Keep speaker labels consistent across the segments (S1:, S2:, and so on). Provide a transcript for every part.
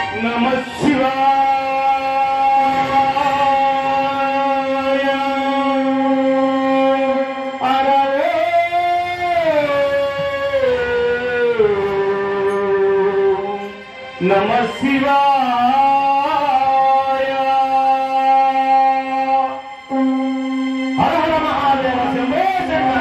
S1: నమ శివాయ అరవే నమ శివాయ హర హర మహాదేవ శంభో శంకర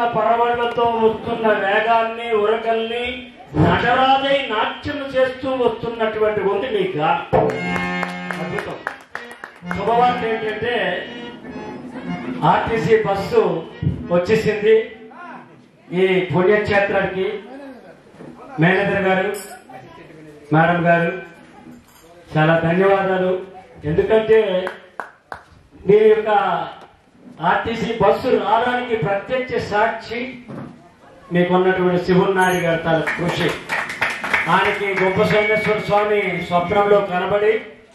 S2: వస్తున్న పరవళ్లతో వస్తున్న వేగాన్ని ఉరకల్ని నటరాజై నాట్యం చేస్తూ వస్తున్నటువంటి ఉంది మీ గానం అద్భుతం శుభవార్త ఏంటంటే ఆర్టీసీ బస్సు వచ్చేసింది ఈ పుణ్యక్షేత్రానికి మేనేజర్ గారు మేడం గారు చాలా ధన్యవాదాలు ఎందుకంటే మీ యొక్క ఆర్టీసీ బస్సు రావడానికి ప్రత్యక్ష సాక్షి మీకున్నటువంటి శివున్నాడి గారు తన కృషి ఆయనకి గొప్ప సోమేశ్వర స్వామి స్వప్నంలో కనబడి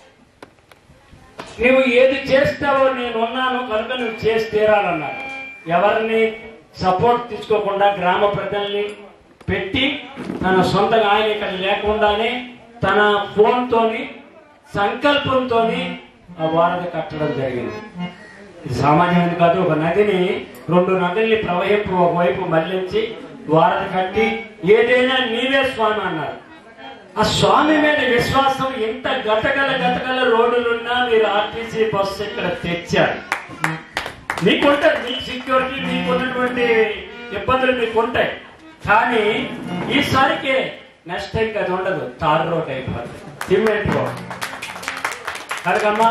S2: నువ్వు ఏది చేస్తావో నేను ఉన్నాను కనుక నువ్వు చేసి తీరాలన్నారు ఎవరిని సపోర్ట్ తీసుకోకుండా గ్రామ ప్రజల్ని పెట్టి తన సొంతంగా ఆయన ఇక్కడ లేకుండానే తన ఫోన్ తోని సంకల్పంతో ఆ వారధి కట్టడం జరిగింది ఇది సామాన్యమైనది కాదు ఒక నదిని రెండు నదుల్ని ప్రవహింపు ఒకవైపు మళ్లించి వారధి కట్టి ఏదైనా నీవే స్వామి అన్నారు ఆ స్వామి మీద విశ్వాసం ఎంత గతగల గతగల రోడ్డులున్నా మీరు ఆర్టీసీ బస్సు ఇక్కడ తెచ్చారు మీకుంటాయి మీ సెక్యూరిటీ మీకున్నటువంటి ఇబ్బందులు మీకుంటాయి కానీ ఈసారికి నెక్స్ట్ టైం అది ఉండదు తార్ రోడ్ అయిపోతుంది సిమెంట్ రోడ్ కనుకమ్మా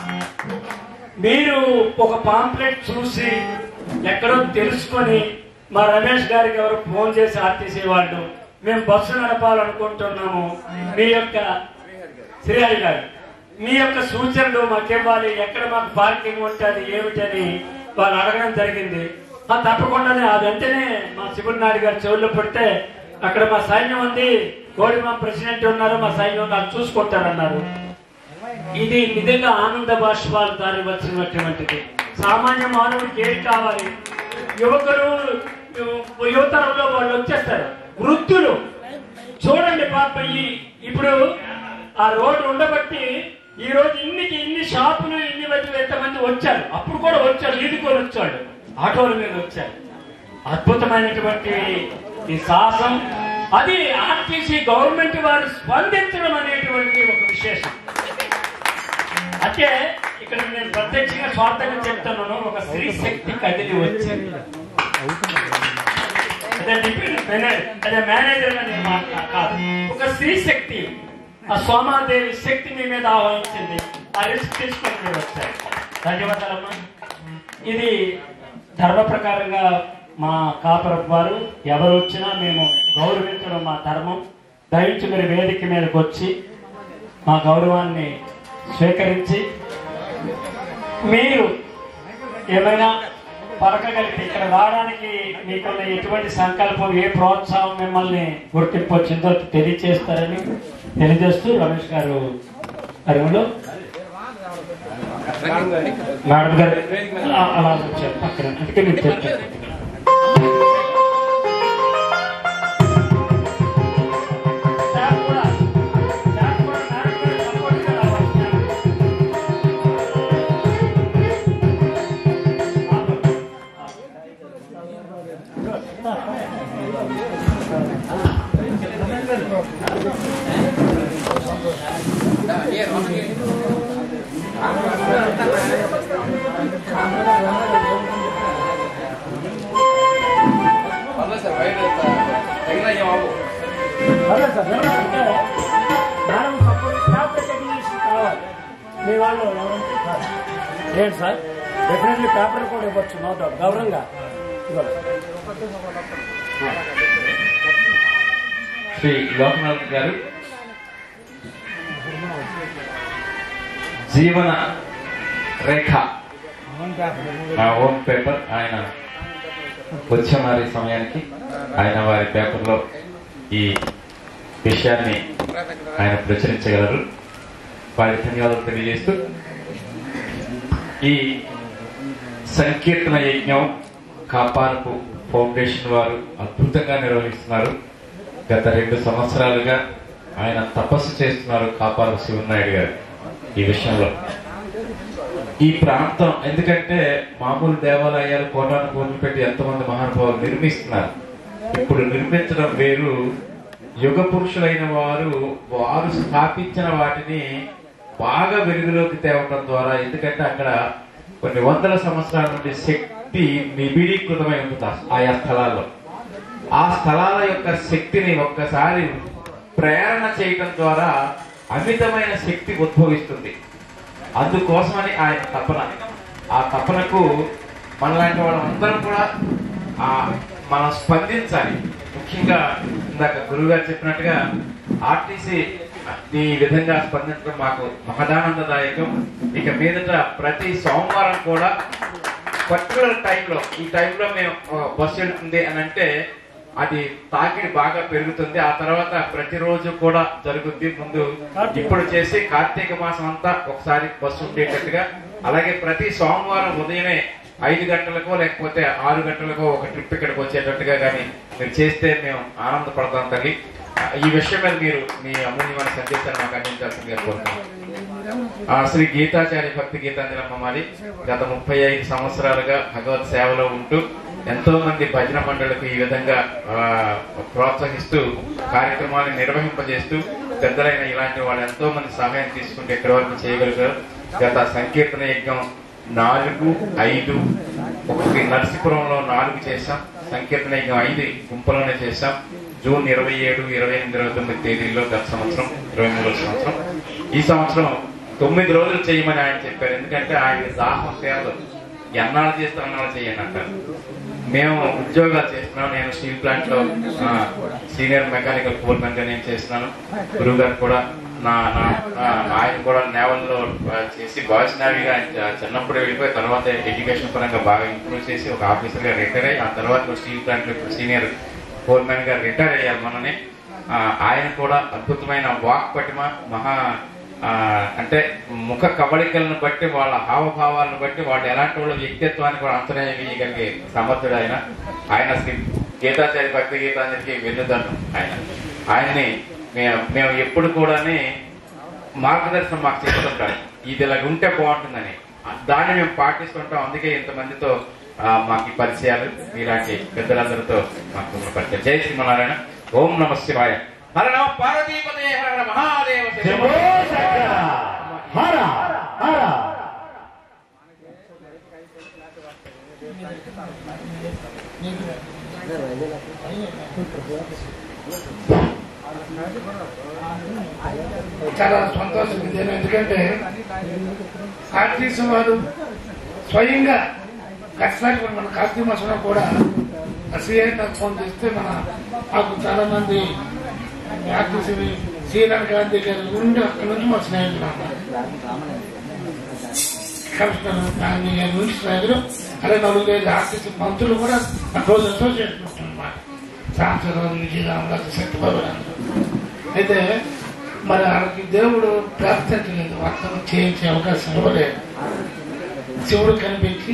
S2: మీరు ఒక పాంప్లెట్ చూసి ఎక్కడో తెలుసుకొని మా రమేష్ గారికి ఎవరు ఫోన్ చేసి ఆర్టీసీ వాళ్ళు మేము బస్సు నడపాలనుకుంటున్నాము మీ యొక్క శ్రీహరి గారు మీ యొక్క సూచనలు మాకు ఇవ్వాలి ఎక్కడ మాకు పార్కింగ్ ఉంటుంది ఏమిటని వాళ్ళు అడగడం జరిగింది ఆ తప్పకుండానే ఆ వెంటనే మా శివుడి నాయుడు గారు చెవుల్లో పెడితే అక్కడ మా సైన్యం ఉంది కోడి మా ప్రెసిడెంట్ ఉన్నారు మా సైన్యం ఉంది, అది చూసుకుంటారన్నారు ఇది నిజంగా ఆనంద బాష్పాలు దారి వచ్చినటువంటిది సామాన్య మానవుడికి ఏది కావాలి యువకులు యు- యువతరంలో వాళ్ళు వచ్చేస్తారు వృద్ధులు చూడండి పాప ఈ ఇప్పుడు ఆ రోడ్డు ఉండబట్టి ఈ రోజు ఇన్నికి ఇన్ని షాపులు ఇన్ని బట్టి ఎంతమంది వచ్చారు అప్పుడు కూడా వచ్చారు ఈదుకొని వచ్చాడు ఆటోల మీద వచ్చారు అద్భుతమైనటువంటి ఈ సాహసం అది ఆర్టీసీ గవర్నమెంట్ వారు స్పందించడం అనేటువంటి ఒక విశేషం అంటే ఇక్కడ నేను ప్రత్యక్షంగా స్వార్థంగా చెప్తున్నాను ఒక స్త్రీ శక్తి కదిలి వచ్చింది అదే డిప్యూటీ మేనేజర్ అదే మేనేజర్ గా నేను మాట్లా కాదు ఒక స్త్రీ శక్తి ఆ సోమాదేవి శక్తి మీ మీద ఆహ్వానించింది ఆ రిస్క్ తీసుకొని మీరు వచ్చారు ధన్యవాదాలమ్మా ఇది ధర్మ ప్రకారంగా మా కాపరపు వారు ఎవరు వచ్చినా మేము గౌరవించడం మా ధర్మం దయించి మీరు వేదిక మీదకి వచ్చి మా గౌరవాన్ని స్వీకరించి మీరు ఏమైనా పలకగలిగితే ఇక్కడ రావడానికి మీకున్న ఎటువంటి సంకల్పం ఏ ప్రోత్సాహం మిమ్మల్ని గుర్తింపు వచ్చిందో తెలియజేస్తారని తెలియజేస్తూ రమేష్ గారు అరువులో మేడం గారు అలా- అలా వచ్చారు పక్కన అందుకే మీకు చెప్పాను స్టాఫ్ కూడా స్టాఫ్ కూడా మేడం గారు సపోర్ట్గా రావాలి
S3: పర్లేదు సార్ బయట తగిన బాబు
S2: అదే సార్ ఎవరంటే మేడం సపోర్ట్ స్టాఫ్ టెక్నీషియన్ కావాలి మీ వాళ్ళు ఎవరంటే కాదు. ఏంటి సార్ డెఫినెట్లీ పేపర్ కూడా ఇవ్వచ్చు నో డౌట్ గౌరవంగా ఇవ్వాలి
S3: శ్రీ లోకనాథ్ గారు జీవన రేఖ నా ఓన్ పేపర్ ఆయన వచ్చే మరి సమయానికి ఆయన వారి పేపర్లో ఈ విషయాన్ని ఆయన ప్రచురించగలరు వారి ధన్యవాదాలు తెలియజేస్తూ ఈ సంకీర్తన యజ్ఞం కాపారపు ఫౌండేషన్ వారు అద్భుతంగా నిర్వహిస్తున్నారు గత రెండు సంవత్సరాలుగా ఆయన తపస్సు చేస్తున్నారు కాపారపు శివనాయుడు గారు ఈ విషయంలో ఈ ప్రాంతం ఎందుకంటే మామూలు దేవాలయాలు కోటాను కోట్లు పెట్టి ఎంతమంది మహానుభావులు నిర్మిస్తున్నారు ఇప్పుడు నిర్మించడం వేరు యుగ పురుషులైన వారు వారు స్థాపించిన వాటిని బాగా వెలుగులోకి తేవటం ద్వారా ఎందుకంటే అక్కడ కొన్ని వందల సంవత్సరాల నుండి శక్- శక్తి నిబిడీకృతమై ఉంటుంది ఆ- ఆయా స్థలాల్లో ఆ స్థలాల యొక్క శక్తిని ఒక్కసారి ప్రేరణ చేయటం ద్వారా అమితమైన శక్తి ఉద్భవిస్తుంది అందుకోసమని ఆయన తపన ఆ తపనకు మనలాంటి వాళ్ళందరం కూడా ఆ మనం స్పందించాలి ముఖ్యంగా ఇందాక గురువు గారు చెప్పినట్టుగా ఆర్టీసీ ఈ విధంగా స్పందించడం మాకు మహదానందదాయకం ఇక మీదట ప్రతి సోమవారం కూడా పర్టికులర్ టైంలో ఈ టైంలో మేము ఆ, బస్సు వెళ్తుంది అని అంటే అది తాకిడి బాగా పెరుగుతుంది ఆ తర్వాత ప్రతిరోజు కూడా జరుగుద్ది ముందు ఇప్పుడు చేసి కార్తీక మాసం అంతా ఒకసారి బస్సు ఉండేటట్టుగా అలాగే ప్రతి సోమవారం ఉదయమే ఐదు గంటలకో లేకపోతే ఆరు గంటలకో ఒక ట్రిప్ ఇక్కడికి వచ్చేటట్టుగా కానీ మీరు చేస్తే మేము ఆనందపడతాం తల్లి ఈ విషయం మీద మీరు మీ అమూల్యమైన సందేశాన్ని మాకు అందించాల్సిందిగా కోరుతున్నాం ఆ శ్రీ గీతాచార్య భక్తి గీతాంజలమ్మ మాది గత ముప్పై ఐదు సంవత్సరాలుగా భగవత్ సేవలో ఉంటూ ఎంతో మంది భజన మండలకు ఈ విధంగా ఆ, ప్రోత్సహిస్తూ కార్యక్రమాన్ని నిర్వహింపజేస్తూ పెద్దలైన ఇలాంటి వాళ్ళు ఎంతో మంది సహాయం తీసుకుంటే ఇక్కడి వరకు చేయగలిగారు గత సంకీర్తన యజ్ఞం నాలుగు ఐదు ఒకటి నరసీపురంలో నాలుగు చేశాం సంకీర్తన యజ్ఞం ఐదు గుంపులోనే చేశాం జూన్ ఇరవై ఏడు ఇరవై ఎనిమిది ఇరవై తొమ్మిది తేదీల్లో గత సంవత్సరం ఇరవై మూడో సంవత్సరం ఈ సంవత్సరం తొమ్మిది రోజులు చేయమని ఆయన చెప్పారు ఎందుకంటే ఆయన దాహం తేలదు ఎన్నాళ్ళు చేస్తే అన్నాళ్ళు చేయండి అంటారు మేము ఉద్యోగాలు చేస్తున్నాం నేను స్టీల్ ప్లాంట్ లో ఆ, సీనియర్ మెకానికల్ ఫోర్మెన్ గా నేను చేస్తున్నాను గురువు గారు కూడా నా నా- ఆ, ఆయన కూడా నేవల్ లో ఆ, చేసి బాయ్స్ నేవీగా ఆయన చ- చిన్నప్పుడు వెళ్ళిపోయి తర్వాత ఎడ్యుకేషన్ పరంగా బాగా ఇంప్రూవ్ చేసి ఒక ఆఫీసర్ గా రిటైర్ అయ్యి ఆ తర్వాత స్టీల్ ప్లాంట్ లో ఇప్పుడు సీనియర్ ఫోర్మెన్ గా రిటైర్ అయ్యారు మొన్ననే ఆ, ఆయన కూడా అద్భుతమైన వాక్ పటిమ మహా ఆ, అంటే ముఖ కవళికలను బట్టి వాళ్ళ హావభావాలను బట్టి వాళ్ళు ఎలాంటి వాళ్ళ వ్యక్తిత్వాన్ని కూడా అంచనా వేయగలిగే సమర్థుడు ఆయన ఆయన శ్రీ గీతాచార్య భక్తి గీతాంజలికి వెన్నుదన్ను ఆయన ఆయన్ని మేము మేము ఎప్పుడు కూడానే మార్గదర్శనం మాకు చేస్తుంటారు ఇది ఇలా ఉంటే బాగుంటుందని దాన్ని మేము పాటిస్తుంటాం అందుకే ఇంతమందితో ఆ, మాకు ఈ పరిచయాలు ఇలాంటి పెద్దలందరితో మాకు ఉన్న పరిచయం జై శ్రీమనారాయణ ఓం నమ శివాయ హర నమ పార్వతీపదే హర హర మహాదేవ
S1: శంభో శంకర హర హర
S4: చాలా సంతోషం ఇదేను ఎందుకంటే ఆర్టీసీ వారు స్వయంగా ఖచ్చితంగా ఇప్పుడు మన కార్తీక మాసంలో కూడా సిఐ నాకు ఫోన్ చేస్తే మన మాకు చాలా మంది ఆర్టీసీ శ్రీరామ్ గాంధీ గారి నుండి అక్కడి నుంచి మా స్నేహితులు కమిషనర్ గాంధీ గారి నుంచి స్నేహితులు అదే నలుగురు ఐదు ఆర్టీసీ మంత్రులు కూడా నా రోజు అసోసియేషన్ ఉంటున్నమాట సాంసరావు విజయరామరాజు సత్యబాబు గారు అయితే మరి వాళ్ళకి దేవుడు ప్రార్థించలేదు వర్తం చేయించే అవకాశం ఇవ్వలేదు శివుడు కనిపించి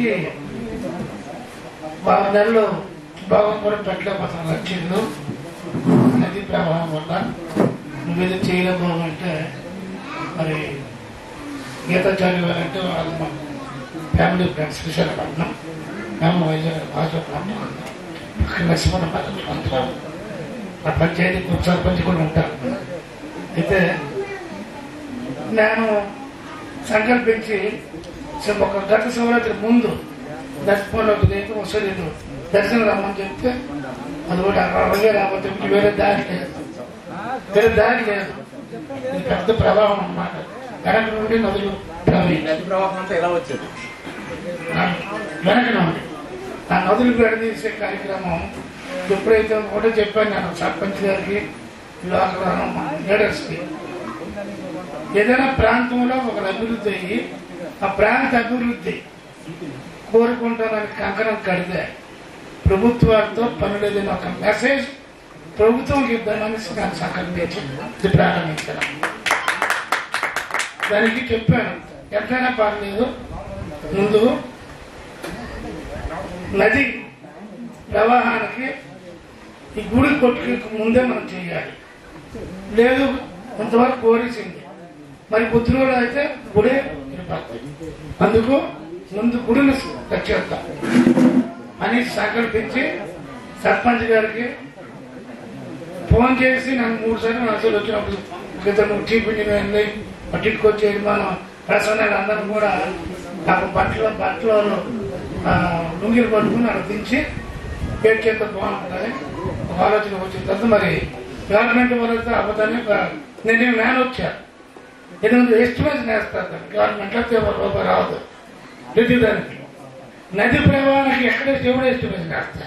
S4: బాగా నెలలో భావం కూడా పెట్టలేకపోతాం లక్ష్యంలో నది ప్రవాహం వల్ల నువ్వేదో చేయలేకపోవంటే మరి గీతాచార్య గారు అంటే వాళ్ళు మా ఫ్యామిలీ ఫ్రెండ్స్ విశాఖపట్నం మేము వైజాగ్ వాజపట్నం అక్కడ నరసింహ పంతులు ఆ పంచాయతీ ఉప సర్పంచ్ కూడా ఉంటారు అయితే నేను సంకల్పించి సో ఒక గత శివరాత్రి ముందు దర్శనంలో ఒక దేశం వస్తుంది దర్శనం రమ్మని చెప్తే అది కూడా అలాగే రాకపోతే ఇంక వేరే దారి లేదు వేరే దారి లేదు ఇది పెద్ద ప్రవాహం అన్నమాట వెనక నుండి నదులు ప్రవహించాయి
S5: నది ప్రవాహం అంతా ఎలా వచ్చేది
S4: వెనక నుండి ఆ నదులు విడదీసే కార్యక్రమం ఎప్పుడైతే కూడా చెప్పాను నేను సర్పంచ్ గారికి లోకల్ లీడర్స్కి ఏదైనా ప్రాంతంలో ఒక అభివృద్ధి అయ్యి ఆ ప్రాంత అభివృద్ధి కోరుకుంటానని కంకణం కడితే ప్రభుత్వాలతో పని లేదని ఒక మెసేజ్ ప్రభుత్వం ఇద్దామని నేను సంకల్పించి ఇది ప్రారంభించడం దానికి చెప్పాను ఎట్లయినా పర్లేదు ముందు నది ప్రవాహానికి ఈ గుడి కొట్టుకి ముందే మనం చేయాలి లేదు కొంతవరకు కోరేసింది మరి బుద్ధి రోజులు అయితే గుడే విడిపోతుంది అందుకు ముందు గుడిని రక్షిద్దాం అని సంకల్పించి సర్పంచ్ గారికి ఫోన్ చేసి నన్ను మూడు సార్లు అసలు వచ్చినప్పుడు ఇతను చీఫ్ ఇంజనీర్ పట్టించుకొచ్చి మనం ప్రసన్నాలు అందరూ కూడా నాకు బట్టలు బట్టలు ఆ, లుంగీలు పట్టుకుని అక్కడ దించి పేరు చేత బాగుంటుందని ఒక ఆలోచన వచ్చిన తర్వాత మరి గవర్నమెంట్ వాళ్ళతో అబద్ధాన్ని ఒక- నేను నేను వచ్చా ఎనిమిది ఎస్టిమేషన్ వేస్తారు గవర్నమెంట్ లో రూపాయి రావద్దు ప్రతి దానికి నది ప్రవాహానికి ఎక్కడ ఎవరు ఎస్టిమేషన్ వేస్తారు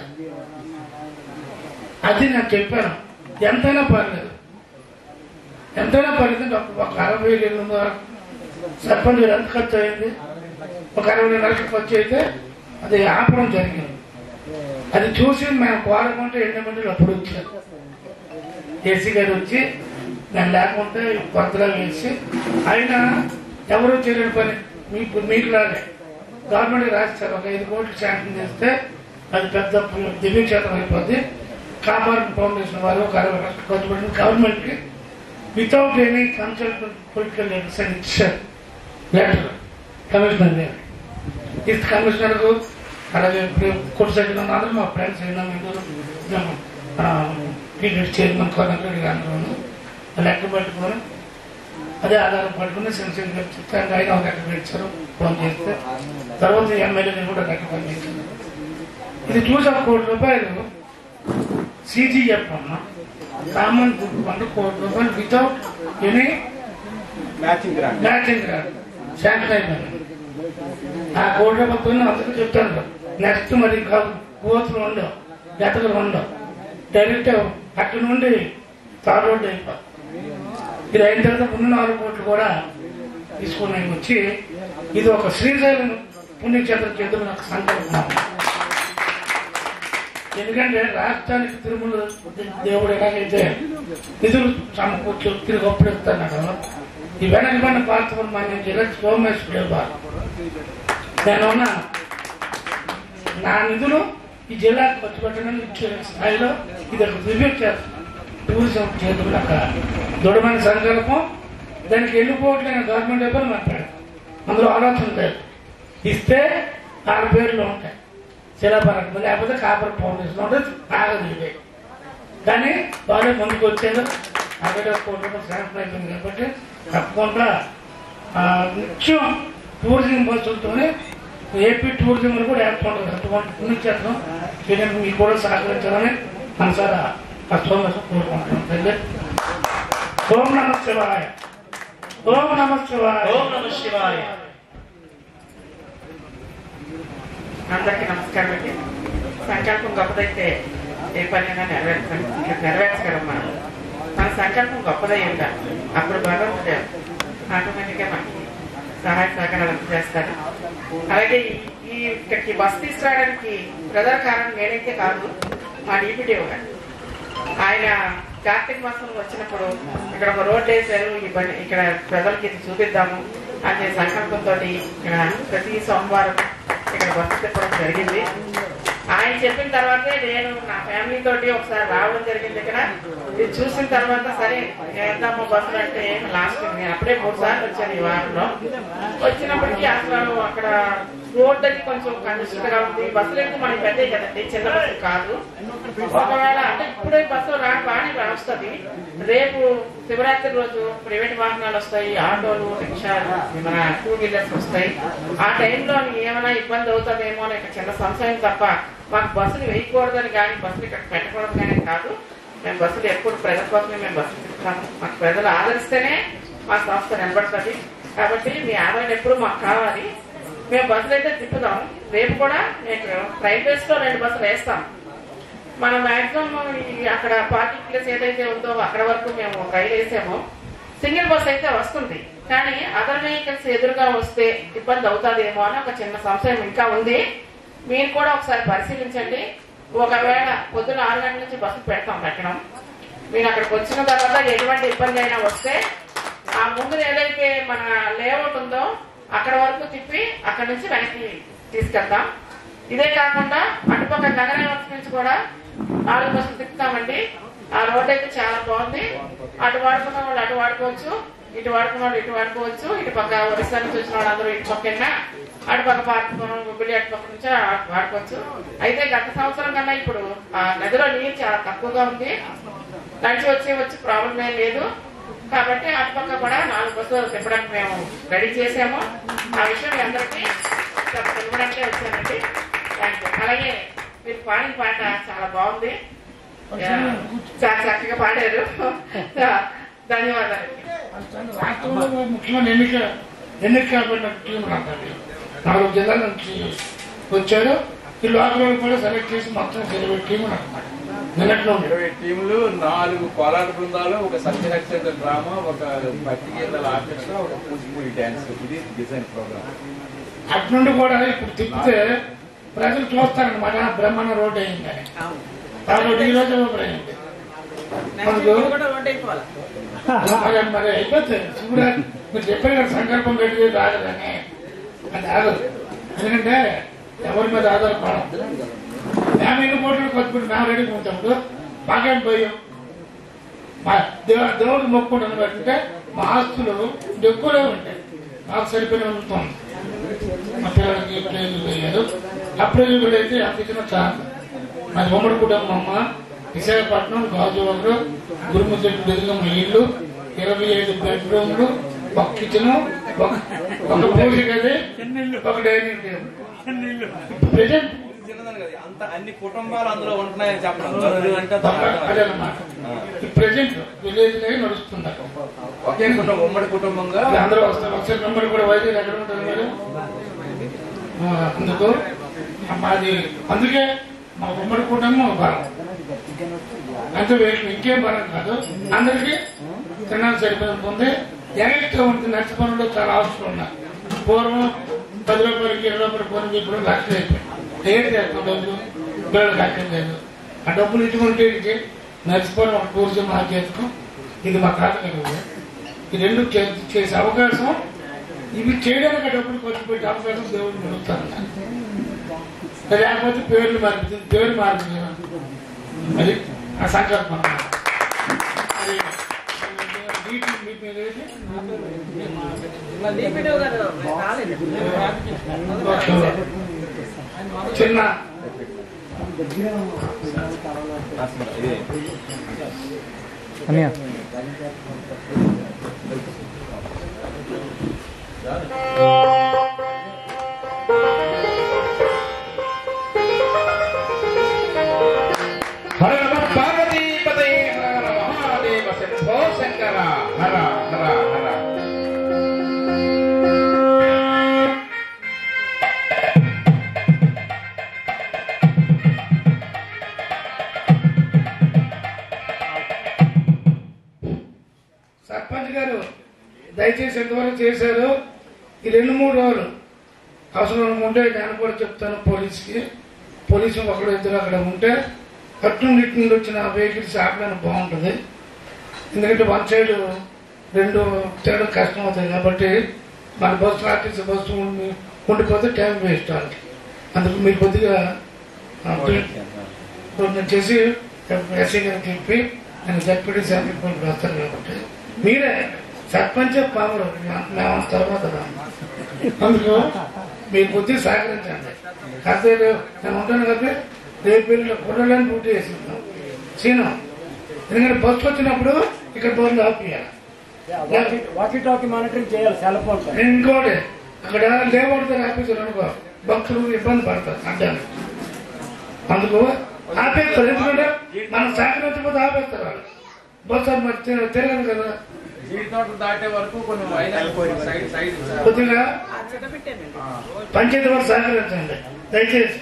S4: అది నేను చెప్పాను ఎంతైనా పర్లేదు ఎంతైనా పర్లేదు ఒక ఒక అరవై ఏళ్ళు ముందు వరకు సర్పంచ్ గారు ఎంత ఖర్చు అయింది ఒక అరవై నెలలకు ఖర్చు అయితే అది ఆపడం జరిగింది అది చూసి మేము కోరకుంటే ఎన్ని మంది అప్పుడు వచ్చారు ఏసీ గారు వచ్చి నేను లేకుంటే కొత్తగా వేసి ఆయన ఎవరు చేయలేని పని మీకు మీకు లాగే గవర్నమెంట్ రాస్తారు ఒక ఐదు కోట్లు శాంక్షన్ చేస్తే అది పెద్ద దివ్యక్షేత్రం అయిపోద్ది కాపార్ ఫౌండేషన్ వాళ్ళు ఒక అరవై లక్షలు ఖర్చు పెట్టిన గవర్నమెంట్కి without any consult political letters అని ఇచ్చారు లెటర్ కమిషనర్ గారు ఈ కమిషనర్కు అలాగే ఇప్పుడు కొట్టు సైకిల్ అందరూ మా ఫ్రెండ్స్ అయినా టీడీపీ చైర్మన్ కోనరెడ్డి గారు లెక్క పెట్టుకొని అదే ఆధారం పట్టుకుని సెన్సిల్ చెప్తే ఆయన ఒక లెక్క పెట్టారు ఫోన్ చేస్తే తర్వాత ఎమ్మెల్యేని కూడా లెక్క పంపించారు ఇది చూసి ఒక కోటి రూపాయలు సిజిఎఫ్ అమ్మ కామన్ ఫండ్ కోటి రూపాయలు without any
S1: matching grant
S4: matching రాదు శాంక్షన్ అయిపోయింది ఆ కోటి రూపాయలు అందరికీ చెప్తాను నెక్స్ట్ మరి కోతులు ఉండవు జతలు ఉండవు డైరెక్ట్ అక్కడి నుండి తార్ రోడ్డు అయిపోతుంది ఇది అయిన తర్వాత ముందు నాలుగు కోట్లు కూడా తీసుకుని వచ్చి ఇది ఒక శ్రీశైలం పుణ్యక్షేత్రం చేతులు నాకు సంకల్పం ఎందుకంటే రాష్ట్రానికి తిరుమల దేవుడు ఎలాగైతే నిధులు సమకూర్చు తిరిగి అప్పుడెత్తున్నాడు ఈ వెనకబడిన పాత్ర మన జిల్లా సోమేశ్వర బాబు నేను ఉన్నాను నా నిధులు ఈ జిల్లాకు ఖర్చు పెట్టడానికి ఇచ్చే స్థాయిలో ఇది ఒక దివ్య టూరిజం చేతులు ఒక దృఢమైన సంకల్పం దానికి వెళ్ళిపోవట్లేని గవర్నమెంట్ ఇబ్బంది మాట్లాడు అందులో ఆలోచన లేదు ఇస్తే ఆరు పేర్లు ఉంటాయి శిలాపరకు లేకపోతే కాపర్ ఫౌండేషన్ ఉంటుంది ఆగదు ఇదే కానీ వాళ్ళే ముందుకు వచ్చారు అక్కడ కోటి రూపాయలు శాంక్షన్ అయిపోయింది కాబట్టి తప్పకుండా ఆ, నిత్యం టూరిజం బస్సులతోనే ఏపీ టూరిజం కూడా ఏర్పడదు అటువంటి పుణ్యక్షేత్రం చేయడానికి మీకు కూడా సహకరించాలని మనసారా కష్టం కోరుకుంటున్నాం తల్లి ఓం నమ శివాయ ఓం నమ శివాయ
S2: ఓం నమ శివాయ
S5: అందరికీ నమస్కారం అండి సంకల్పం గొప్పదైతే ఏ పనైనా నెరవేర్చ నెరవేర్చగలం మనం మన సంకల్పం గొప్పదై ఉండాలి అప్పుడు భగవంతుడు ఆటోమేటిక్గా మనకి సహాయ సహకారాలు అందజేస్తారు అలాగే ఈ- ఈ ఇక్కడికి బస్ తీసుకురావడానికి ప్రధాన కారణం నేనైతే కాదు మా డీపీటీఓ గారు ఆయన కార్తీక మాసంలో వచ్చినప్పుడు ఇక్కడ ఒక రోడ్ వేశారు ఈ బండి ఇక్కడ ప్రజలకి ఇది చూపిద్దాము అనే సంకల్పంతో ఇక్కడ ప్రతి సోమవారం ఇక్కడ బస్సు తిప్పడం జరిగింది ఆయన చెప్పిన తర్వాతే నేను నా ఫ్యామిలీ తోటి ఒకసారి రావడం జరిగింది ఇక్కడ ఇది చూసిన తర్వాత సరే వేద్దాము బస్సులు అంటే లాస్ట్ నేను అప్పుడే మూడు సార్లు వచ్చాను ఈ వారంలో వచ్చినప్పటికీ అసలు అక్కడ రోడ్ అది కొంచెం కంజెస్టెడ్ గా ఉంది బస్సులు అయితే మనకి పెద్దవి కదండి చిన్న బస్సు కాదు ఒకవేళ అంటే ఇప్పుడే బస్సు రా బాగానే వస్తుంది రేపు శివరాత్రి రోజు ప్రైవేట్ వాహనాలు వస్తాయి ఆటోలు రిక్షాలు మన టూ వీలర్స్ వస్తాయి ఆ టైంలో ఏమైనా ఇబ్బంది అవుతుందేమో అనే ఒక చిన్న సంశయం తప్ప మాకు బస్సులు వేయకూడదని కానీ బస్సులు ఇక్కడ పెట్టకూడదు కానీ కాదు మేము బస్సులు ఎప్పుడు ప్రజల కోసమే మేము బస్సులు తిప్పుతాము మాకు ప్రజలు ఆదరిస్తేనే మా సంస్థ నిలబడుతుంది కాబట్టి మీ ఆదరణ ఎప్పుడు మాకు కావాలి మేము బస్సులు అయితే తిప్పుదాం రేపు కూడా నేను రైల్వేస్ లో రెండు బస్సులు వేస్తాం మనం మాక్సిమం అక్కడ పార్కింగ్ ప్లేస్ ఏదైతే ఉందో అక్కడ వరకు మేము రైలు వేసామో సింగిల్ బస్ అయితే వస్తుంది కానీ అదర్ వెహికల్స్ ఎదురుగా వస్తే ఇబ్బంది అవుతాదేమో అని ఒక చిన్న సంశయం ఇంకా ఉంది మీరు కూడా ఒకసారి పరిశీలించండి ఒకవేళ పొద్దున ఆరు గంటల నుంచి బస్సు పెడతాం పెట్టడం మీరు అక్కడికి వచ్చిన తర్వాత ఎటువంటి ఇబ్బంది అయినా వస్తే ఆ ముందు ఏదైతే మన లేఅవుట్ ఉందో అక్కడ వరకు తిప్పి అక్కడ నుంచి వెనక్కి తీసుకెళ్తాం ఇదే కాకుండా అటుపక్క నగర వ్యవస్థ నుంచి కూడా నాలుగు బస్సులు తిప్పుతామండి ఆ రోడ్ అయితే చాలా బాగుంది అటు వాడుకున్న వాళ్ళు అటు వాడుకోవచ్చు ఇటు వాడుకున్న వాళ్ళు ఇటు వాడుకోవచ్చు ఇటు పక్క ఒరిస్సా నుంచి వచ్చిన వాళ్ళు అందరూ ఇటు పక్క అటు పక్క పార్కుకోవడం గుబ్బిలి అటు పక్క నుంచి అటు వాడుకోవచ్చు అయితే గత సంవత్సరం కన్నా ఇప్పుడు ఆ నదిలో నీరు చాలా తక్కువగా ఉంది నడిచి వచ్చి వచ్చి ప్రాబ్లం ఏం లేదు కాబట్టి అటుపక్క కూడా నాలుగు బస్సులు తిప్పడానికి మేము రెడీ చేసాము ఆ విషయం మీ అందరికీ చెప్పడానికే వచ్చానండి థ్యాంక్ యూ. అలాగే మీరు పాడిన పాట చాలా బాగుంది చాలా చక్కగా పాడారు ధన్యవాదాలు
S4: రాష్ట్రంలో ముఖ్యమైన ఎన్నిక ఎన్నిక కాబడిన టీం నాకు అది. నాలుగు జిల్లాల నుంచి వచ్చారు ఈ లోకల్ కూడా సెలెక్ట్ చేసి మొత్తం ఇరవై టీం నాకు నిన్నట్లో ఉంది.
S1: ఇరవై టీంలు నాలుగు కోలాట బృందాలు ఒక సత్యనక్షత్ర డ్రామా ఒక భక్తి గీతాల ఆర్కెస్ట్రా ఒక కూచిపూడి డ్యాన్స్ ఇది డిజైన్ ప్రోగ్రామ్
S4: అటు నుండి కూడా ఇప్పుడు తిప్పితే ప్రజలు చూస్తారనమాట బ్రహ్మాండ రోడ్ అయిందని కాబట్టి ఈ రోజు ఓపెన్ అయింది మనకు మరి మరి అయిపోతుంది ఇప్పుడు మీరు చెప్పారు కదా సంకల్పం పెట్టి రాగదని అది ఆగదు ఎందుకంటే ఎవరి మీద ఆధారపడం మేము ఎన్ని కోట్లు కొట్టుకుంటే మేము రెడీ ఉంటాము మాకేం పోయాం మా దేవ దేవుడు మొక్కుంటాను పెట్టితే మా ఆస్తులు ఎక్కువనే ఉంటాయి మాకు సరిపోయిన ఉంటాం మా పిల్లలకి ప్రేజులు వేయలేదు ఆ ప్రేజులు అయితే అందించిన చాలా మాది ఉమ్మడి కుటుంబం అమ్మ విశాఖపట్నం గాజువాకలు గురుముద్దెట్టు దుర్గమ్మ ఇల్లు ఇరవై ఐదు బెడ్రూమ్లు ఒక కిచెన్ ఒక ఒక పూజ గది ఒక డైనింగ్ టేబుల్ ప్రజెంట్
S1: చిన్నదని కదా అంత అన్ని కుటుంబాలు అందులో ఉంటున్నాయని చెప్పడం దొరలు అంటే
S4: అదనమాట ప్రజెంట్ విలేజ్ లో నడుస్తున్నారు
S1: ఒకే కుటుంబం ఉమ్మడి కుటుంబంగా
S4: అందరూ వస్తారు వచ్చే నెంబర్ కూడా వైద్యులు ఎక్కడ ఉంటారు మీరు ఆ, అందుకు మాది అందుకే మా ఉమ్మడి కుటుంబం బలం అంతే వీళ్ళకి ఇంకేం బలం కాదు అందరికీ తినాలి సరిపోతుంది ఎగస్ట్రా ఉంటుంది నచ్చి పనులు చాలా అవసరం ఉన్నాయి పూర్వం పది రూపాయలకి ఇరవై రూపాయలు పనులు ఇప్పుడు లక్షలు అయిపోయింది ఏం చేస్తాం డబ్బులు పిల్లలు లక్షలు లేదు ఆ డబ్బులు ఇటువంటి నడిచిపోవడం ఒక టూరిజం మా చేస్తాం ఇది మా తాతగారు ఈ రెండు చే- చేసే అవకాశం ఇవి చేయడానికి డబ్బులు ఖర్చు పెట్టే అవకాశం దేవుడు నిలుపుతారు లేకపోతే పేర్లు మారుతుంది పేరు మారుతుంది అది ఆ సంకల్పం అది నీటి మీ పేరు ఏంటి? చిన్న
S1: ఇది
S3: హర నమ పార్వతీపతే హర మహాదేవ శంభో శంకర హర హర హర
S4: సర్పంచ్ గారు దయచేసి ఎంతవరకు చేశారు ఈ రెండు మూడు రోజులు అవసరం ఉంటే నేను కూడా చెప్తాను పోలీస్కి పోలీసు ఒకడు ఇద్దరు అక్కడ ఉంటే అటు నుండి ఇటు నుండి వచ్చిన వెహికల్స్ ఆపడానికి బాగుంటుంది ఎందుకంటే వన్ సైడ్ రెండు తిరగడం కష్టం అవుతుంది కాబట్టి మన బస్సు ఆర్టీసీ బస్సు ఉండి ఉండిపోతే టైం వేస్ట్ వాళ్ళకి అందుకు మీరు కొద్దిగా ఆ, కొంచెం చేసి ఎస్సీ గారికి చెప్పి నేను జడ్పీటీ సర్టిఫికేట్ వస్తాను కాబట్టి మీరే సర్పంచ్ పాములు మేము తర్వాత రాము. అందుకు మీరు కొద్దిగా సహకరించండి కాకపోతే నేను ఉంటాను కాబట్టి రేపు వెళ్ళిన కుర్రలని డ్యూటీ చేస్తున్నాం సీను ఎందుకంటే బస్సు వచ్చినప్పుడు ఇక్కడ బోర్డు ఆపియాలి
S2: వాకీ టాకీ మానిటరింగ్ చేయాలి సెల్ ఫోన్
S4: ఇంకోటి అక్కడ లేబర్తో ఆఫీసులు అనుకో భక్తులు ఇబ్బంది పడతారు అడ్డానికి అందుకు ఆపేస్తారు ఎందుకంటే మనం సహకరించకపోతే ఆపేస్తారు వాళ్ళు బస్సు మరి తిర- తిరగదు కదా
S1: జీడి తోటలు దాటే వరకు కొన్ని అయినా సైడ్ సైడ్
S4: కొద్దిగా పంచాయతీ వారు సహకరించండి దయచేసి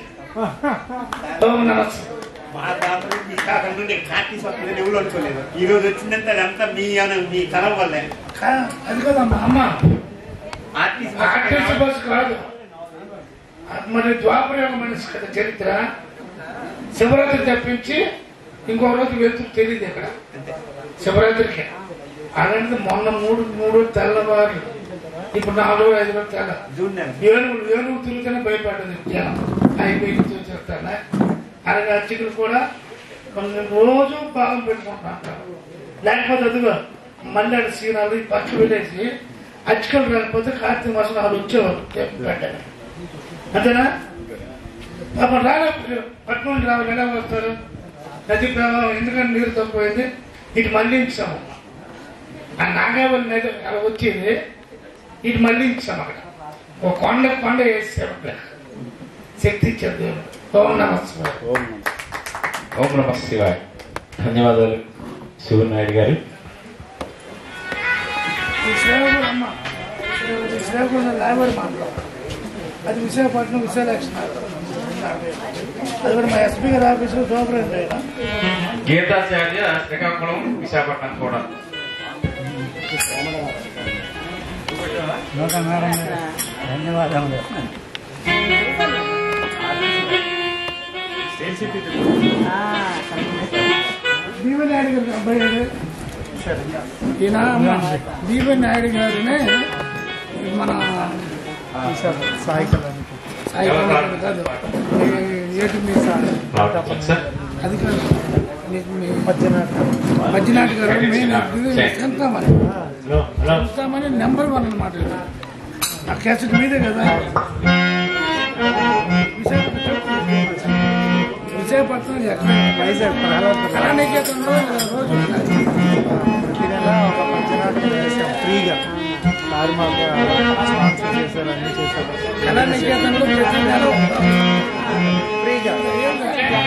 S4: ఓం నమస్తే
S6: మా తాత మీ తాత నుండి కార్తీస్ వస్తుందని ఎవరు అనుకోలేదు ఈ రోజు వచ్చిందంటే అదంతా మీ అన- మీ తరం వల్లే
S4: కా- అది కదమ్మా అమ్మ
S6: ఆర్టిస్ట్
S4: ఆర్టీసీ బస్సు కాదు అది మరి ద్వాపర యుగ మనిషి కదా చరిత్ర శివరాత్రి తప్పించి ఇంకో రోజు వెళ్తూ తెలియదు ఇక్కడ శివరాత్రికి అలాంటిది మొన్న మూడు మూడు తెల్లవారు ఇప్పుడు నాలుగు ఐదు రోజులు తెల్ల
S6: జూన్ నెల
S4: ఏనుగులు ఏనుగు తిరుగుతూనే భయపడ్డది జనం అయిపోయి చూసేస్తాను అలాగే అర్చకులు కూడా కొన్ని రోజు భాగం పెట్టుకుంటున్నారు లేకపోతే అదిగో మల్లెడ సీనాలు ఈ పక్క వెళ్ళేసి అర్చకులు రాకపోతే కార్తీక మాసం వాళ్ళు వచ్చేవారు పెట్టారు అంతేనా పాపం రాలే పట్నం నుండి రావాలి ఎలా వస్తారు నది ప్రవాహం ఎందుకంటే నీరు తక్కువైంది ఇటు మళ్ళించాము ఆ నాగావళి నది అలా వచ్చింది ఇటు మళ్ళించాం అక్కడ ఒక కొండ కొండ వేసారు అక్కడ శక్తి ఇచ్చాడు దేవుడు ఓం నమస్కారం
S3: ఓం నమ శివాయ్ ధన్యవాదాలు శివనాయుడు గారు
S4: ఈ శ్రీకాకుళం అమ్మ ఈ శ్రీకాకుళం లాయబడి మాటలు అది విశాఖపట్నం విశాలక్ష్మి అది కూడా మా ఎస్పీ గారి ఆఫీసులో సూపరింట్ అయినా
S3: గీతాచార్య శ్రీకాకుళం విశాఖపట్నం కూడా
S4: దీవెన్ నాయుడు గారికి అబ్బాయి గారు. ఈయన దీవెన్ నాయుడు గారినే మన సాయి సాయి కళ్యాణ్ కాదు ఏ- ఏటి మీ సాయి
S3: సార్
S4: అది కాదు మీకు మీ మధ్యనాటి గారు మెయిన్ శంకామని శంకామని నెంబర్ వన్ అనమాట ఇది. ఆ క్యాసెట్ మీదే కదా విశాఖపట్నం విశాఖపట్నం ఎక్కడ వైజాగ్ కళానికేతనంలో రోజు
S7: ప్రతి నెల ఒక పంచనాటకం వేసాం ఫ్రీగా సార్ మాకు స్పాన్సర్ చేశారు అన్ని చేశారు
S4: కళానికేతనంలో ప్రతి నెల
S7: ఫ్రీగా
S4: ఏం కాదు.